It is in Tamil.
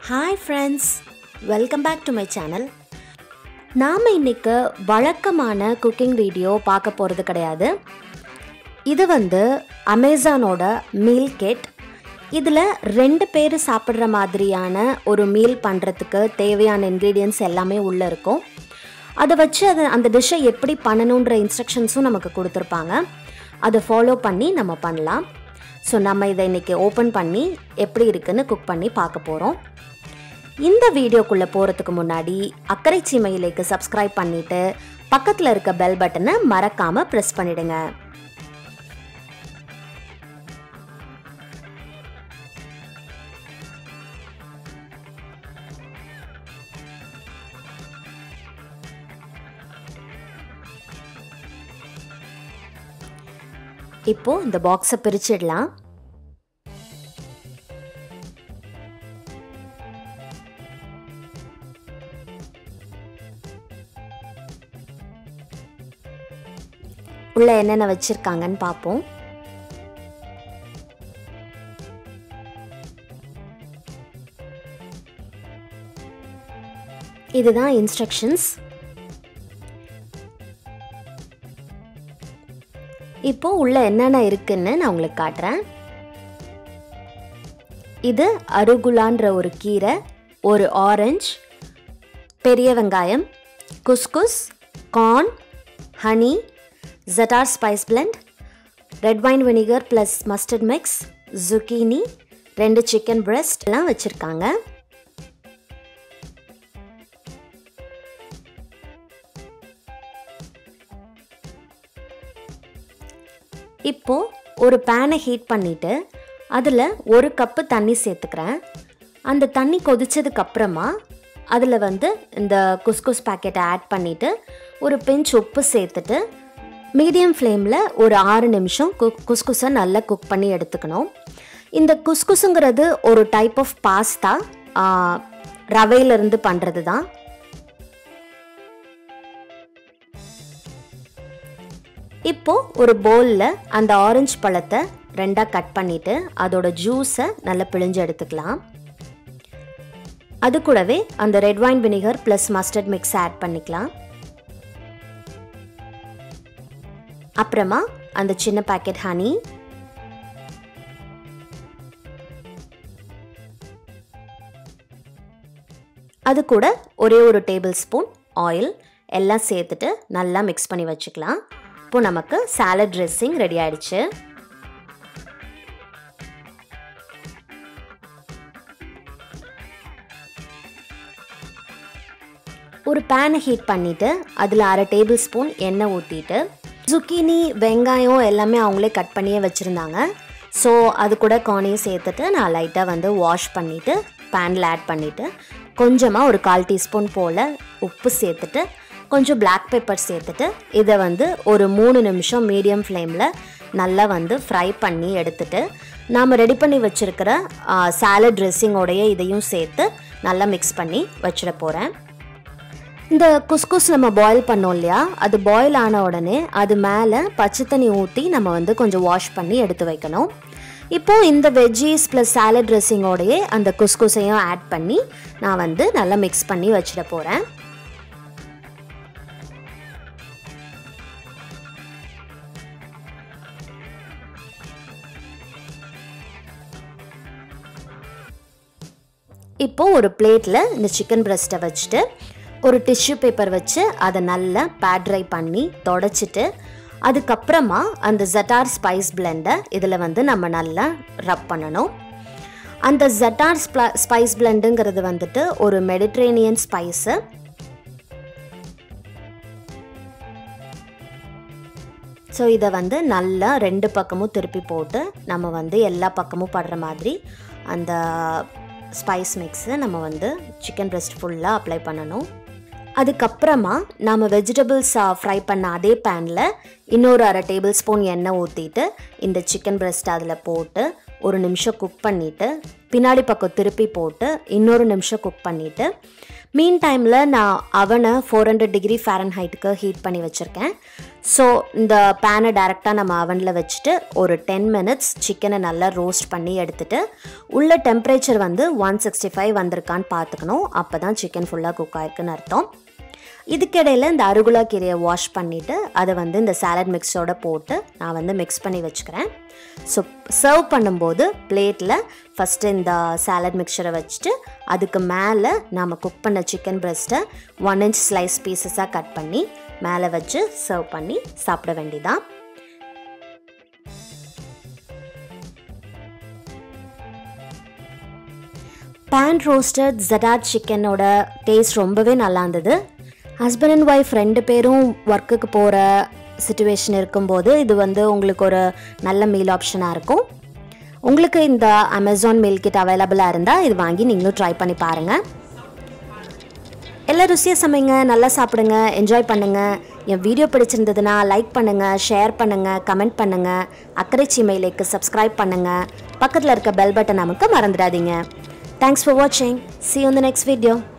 hi friends welcome back to my channel நாம் இன்னைக்கு வழக்கமான குக்கிங் வீடியோ பார்க்க போகிறது கிடையாது இது வந்து அமேசானோட மீல் கிட் இதில் ரெண்டு பேர் சாப்பிட்ற மாதிரியான ஒரு மீல் பண்ணுறதுக்கு தேவையான இன்க்ரீடியன்ஸ் எல்லாமே உள்ளே இருக்கும் அதை வச்சு அதை அந்த டிஷ்ஷை எப்படி பண்ணணுன்ற இன்ஸ்ட்ரக்ஷன்ஸும் நமக்கு கொடுத்துருப்பாங்க அதை ஃபாலோ பண்ணி நம்ம பண்ணலாம் ஸோ நம்ம இதை இன்றைக்கி ஓப்பன் பண்ணி எப்படி இருக்குன்னு குக் பண்ணி பார்க்க போகிறோம் இந்த வீடியோக்குள்ளே போகிறதுக்கு முன்னாடி அக்கறை சீமையிலேக்கு சப்ஸ்கிரைப் பண்ணிவிட்டு பக்கத்தில் இருக்க பெல் பட்டனை மறக்காமல் ப்ரெஸ் பண்ணிடுங்க இப்போ இந்த பாக்ஸை பிரிச்சிடலாம் உள்ள என்னென்ன வச்சிருக்காங்கன்னு பார்ப்போம் இதுதான் இன்ஸ்ட்ரக்ஷன்ஸ் இப்போ உள்ள என்னென்ன இருக்குன்னு நான் உங்களுக்கு காட்டுறேன் இது அருகுலான்ற ஒரு கீரை ஒரு ஆரஞ்சு பெரிய வெங்காயம் குஸ்குஸ் கார்ன் ஹனி ஜட்டார் spice blend red wine vinegar plus mustard mix zucchini ரெண்டு சிக்கன் பிரெஸ்ட் எல்லாம் வச்சுருக்காங்க இப்போ ஒரு பேனை ஹீட் பண்ணிவிட்டு அதில் ஒரு கப்பு தண்ணி சேர்த்துக்கிறேன் அந்த தண்ணி கொதிச்சதுக்கு அப்புறமா அதில் வந்து இந்த குஸ்குஸ் பேக்கெட்டை ஆட் பண்ணிவிட்டு ஒரு பிஞ்ச் உப்பு சேர்த்துட்டு மீடியம் ஃப்ளேமில் ஒரு ஆறு நிமிஷம் குக் குஸ்குஸை நல்லா குக் பண்ணி எடுத்துக்கணும் இந்த குஸ்குஸுங்கிறது ஒரு டைப் ஆஃப் பாஸ்தா ரவையிலிருந்து பண்ணுறது தான் இப்போ ஒரு பவுலில் அந்த ஆரஞ்சு பழத்தை ரெண்டாக கட் பண்ணிவிட்டு அதோட ஜூஸை நல்லா பிழிஞ்சு எடுத்துக்கலாம் அது கூடவே அந்த red wine vinegar plus mustard mix add பண்ணிக்கலாம் அப்புறமா அந்த சின்ன பேக்கெட் ஹனி அது கூட ஒரே ஒரு டேபிள் ஸ்பூன் ஆயில் எல்லாம் சேர்த்துட்டு நல்லா மிக்ஸ் பண்ணி வச்சுக்கலாம் இப்போ நமக்கு சாலட் ட்ரெஸ்ஸிங் ரெடி ஆயிடுச்சு ஒரு பேனை ஹீட் பண்ணிவிட்டு அதில் அரை டேபிள் ஸ்பூன் எண்ணெய் ஊற்றிட்டு zucchini வெங்காயம் எல்லாமே அவங்களே கட் பண்ணியே வச்சுருந்தாங்க ஸோ அது கூட கார்னையும் சேர்த்துட்டு நான் லைட்டாக வந்து வாஷ் பண்ணிவிட்டு பேனில் ஆட் பண்ணிவிட்டு கொஞ்சமாக ஒரு கால் டீஸ்பூன் போல் உப்பு சேர்த்துட்டு கொஞ்சம் பிளாக் பெப்பர் சேர்த்துட்டு இதை வந்து ஒரு மூணு நிமிஷம் மீடியம் ஃப்ளேமில் நல்லா வந்து ஃப்ரை பண்ணி எடுத்துட்டு நாம் ரெடி பண்ணி வச்சுருக்கிற சாலட் ட்ரெஸ்ஸிங்கோடைய இதையும் சேர்த்து நல்லா மிக்ஸ் பண்ணி வச்சிட போகிறேன் இந்த குஸ்குஸ் நம்ம பாயில் பண்ணோம் இல்லையா அது பாயில் ஆன உடனே அது மேலே பச்சை தண்ணி ஊற்றி நம்ம வந்து கொஞ்சம் வாஷ் பண்ணி எடுத்து வைக்கணும் இப்போது இந்த வெஜ்ஜீஸ் ப்ளஸ் சாலட் ட்ரெஸ்ஸிங்கோடையே அந்த குஸ்குஸையும் ஆட் பண்ணி நான் வந்து நல்லா மிக்ஸ் பண்ணி வச்சிட போகிறேன் இப்போது ஒரு பிளேட்டில் இந்த சிக்கன் பிரஸ்ட்டை வச்சுட்டு ஒரு டிஷ்யூ பேப்பர் வச்சு அதை நல்லா பேட்ரை பண்ணி தொடச்சிட்டு அதுக்கப்புறமா அந்த ஜட்டார் ஸ்பைஸ் பிளெண்டை இதில் வந்து நம்ம நல்லா ரப் பண்ணணும் அந்த ஜட்டார் ஸ்பைஸ் பிளெண்டுங்கிறது வந்துட்டு ஒரு மெடிட்ரேனியன் ஸ்பைஸு ஸோ இதை வந்து நல்லா ரெண்டு பக்கமும் திருப்பி போட்டு நம்ம வந்து எல்லா பக்கமும் படுற மாதிரி அந்த ஸ்பைஸ் மிக்ஸை நம்ம வந்து சிக்கன் பிரெஸ்ட் ஃபுல்லாக அப்ளை பண்ணணும் அதுக்கப்புறமா நாம் வெஜிடபிள்ஸ் ஃப்ரை பண்ண அதே பேனில் இன்னொரு அரை டேபிள் ஸ்பூன் எண்ணெய் ஊற்றிட்டு இந்த சிக்கன் பிரெஸ்ட் அதில் போட்டு ஒரு நிமிஷம் குக் பண்ணிவிட்டு பின்னாடி பக்கம் திருப்பி போட்டு இன்னொரு நிமிஷம் குக் பண்ணிவிட்டு மீன் டைமில் நான் அவனை ஃபோர் ஹண்ட்ரட் டிகிரி ஃபேரன் ஹைட்டுக்கு ஹீட் பண்ணி வச்சுருக்கேன் ஸோ இந்த பேனை டேரெக்டாக நம்ம அவனில் வச்சுட்டு ஒரு டென் மினிட்ஸ் சிக்கனை நல்லா ரோஸ்ட் பண்ணி எடுத்துட்டு உள்ள டெம்பரேச்சர் வந்து ஒன் சிக்ஸ்டி ஃபைவ் வந்திருக்கான்னு பார்த்துக்கணும் அப்போ தான் சிக்கன் ஃபுல்லாக குக் ஆயிருக்குன்னு அர்த்தம் இதுக்கிடையில் இந்த அருகுலா கீரையை வாஷ் பண்ணிவிட்டு அதை வந்து இந்த சாலட் மிக்ஸோட போட்டு நான் வந்து மிக்ஸ் பண்ணி வச்சுக்கிறேன் ஸோ சர்வ் பண்ணும்போது பிளேட்டில் ஃபஸ்ட்டு இந்த சாலட் மிக்சரை வச்சுட்டு அதுக்கு மேலே நாம் குக் பண்ண சிக்கன் பிரெஸ்ட்டை ஒன் இன்ச் ஸ்லைஸ் பீசஸாக கட் பண்ணி மேலே வச்சு சர்வ் பண்ணி சாப்பிட வேண்டியதான் பேன் ரோஸ்டட் ஜடாட் சிக்கனோட டேஸ்ட் ரொம்பவே நல்லா இருந்தது ஹஸ்பண்ட் அண்ட் ஒய்ஃப் ரெண்டு பேரும் ஒர்க்குக்கு போகிற சுச்சுவேஷன் இருக்கும்போது இது வந்து உங்களுக்கு ஒரு நல்ல மீல் ஆப்ஷனாக இருக்கும் உங்களுக்கு இந்த அமேசான் மீல் கிட் அவைலபிளாக இருந்தால் இது வாங்கி நீங்களும் ட்ரை பண்ணி பாருங்கள் எல்லாம் ருசியாக சமைங்க நல்லா சாப்பிடுங்க என்ஜாய் பண்ணுங்கள் என் வீடியோ பிடிச்சிருந்ததுன்னா லைக் பண்ணுங்கள் ஷேர் பண்ணுங்கள் கமெண்ட் பண்ணுங்கள் அக்கறை சீமையிலேக்கு சப்ஸ்கிரைப் பண்ணுங்கள் பக்கத்தில் இருக்க பெல் பட்டன் நமக்கு மறந்துடாதீங்க தேங்க்ஸ் ஃபார் வாட்சிங் see on the next video